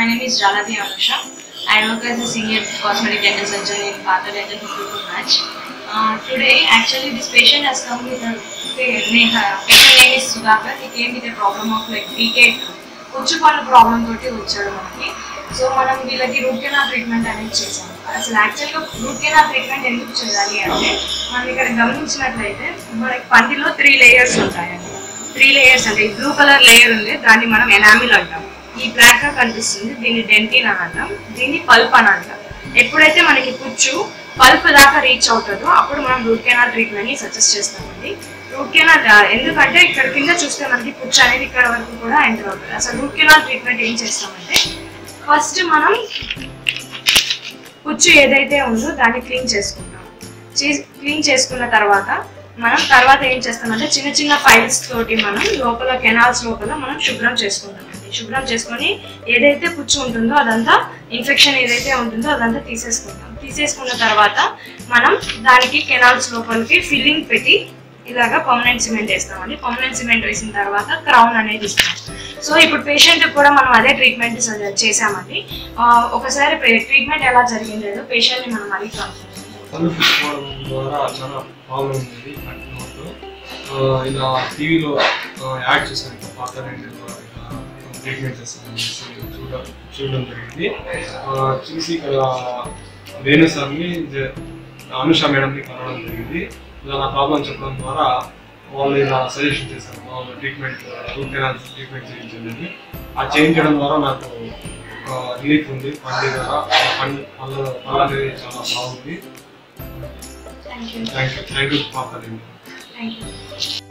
name is Jalabi Anusha. I work as a senior cosmetic dental surgeon in Pata Dental Hospital Branch. Uh, today, actually, this patient has come with a name, uh, patient name is Sudhakar. He came with a problem of like decayed పుచ్చుపళ్ళు problem తోటి వచ్చాడు మనకి so మనం వీళ్ళకి route canal treatment అనేది చేసాం అసలు యాక్చువల్గా రూట్ కెనాల్ ట్రీట్మెంట్ ఎందుకు చేయాలి అంటే మనం ఇక్కడ గమనించినట్లయితే మనకి పంటిలో త్రీ లేయర్స్ ఉంటాయండి త్రీ లేయర్స్ అంటే ఈ బ్లూ కలర్ లేయర్ ఉంది దాన్ని మనం ఎనామిల్ అంటాం ఈ బ్లాక్ గా కనిపిస్తుంది దీన్ని డెంటిన్ అని అంటాం దీన్ని పల్ప్ అని అంటాం ఎప్పుడైతే మనకి పుచ్చు పల్ప్ దాకా రీచ్ అవుతుందో అప్పుడు మనం రూట్ కెనాల్ ట్రీట్మెంట్ ని సజెస్ట్ చేస్తామండి రూట్ కెనాల్ ఎందుకంటే ఇక్కడ కింద చూస్తే మనకి పుచ్చు అనేది ఇక్కడ వరకు కూడా ఎంటర్ అవుతుంది అసలు రూట్ కెనాల్ ట్రీట్మెంట్ ఏం చేస్తామంటే ఫస్ట్ మనం పుచ్చు ఏదైతే ఉందో దాన్ని క్లీన్ చేసుకుంటాం క్లీన్ చేసుకున్న తర్వాత మనం తర్వాత ఏం చేస్తామంటే చిన్న చిన్న ఫైల్స్ తోటి మనం లోపల కెనాల్స్ లోపల మనం శుభ్రం చేసుకుంటామండి శుభ్రం చేసుకొని ఏదైతే పుచ్చు ఉంటుందో అదంతా ఇన్ఫెక్షన్ ఏదైతే ఉంటుందో అదంతా తీసేసుకుంటాం తీసేసుకున్న తర్వాత మనం దానికి కెనాల్స్ లోపలికి ఫిల్లింగ్ పెట్టి ఇలాగా పర్మనెంట్ సిమెంట్ వేస్తామండి పర్మనెంట్ సిమెంట్ వేసిన తర్వాత క్రౌన్ అనేది ఇస్తాం సో ఇప్పుడు పేషెంట్ కూడా మనం అదే ట్రీట్మెంట్ చేసామండి ఆ, ఒకసారి ట్రీట్మెంట్ ఎలా జరిగిందో పేషెంట్ని మనం అడిగి కనుక్కుందాం. పళ్ళు పుచ్చుకోవడం ద్వారా చాలా ప్రాబ్లం ఉంది కంటిన్యూతో ఇలా టీవీలో యాడ్ చేశాను ఇంకా పాత రెండులో ట్రీట్మెంట్ చేస్తాను అనేసి చూడ చూడడం జరిగింది ఆ, చూసి ఇక్కడ వేణు సార్ని జ- అనుష మేడంని కలవడం జరిగింది ఇలా నా ప్రాబ్లం చెప్పడం ద్వారా వాళ్ళు ఇలా సజెషన్ చేశారు వాళ్ళు ట్రీట్మెంట్ రూట్ కెనాల్ ట్రీట్మెంట్ చేయించండి ఆ చేయించడం ద్వారా నాకు రిలీఫ్ ఉంది పండి ద్వారా పండు పళ్ళ పళ్ళ అనేది చాలా బాగుంది thank you thank you thank you for thank you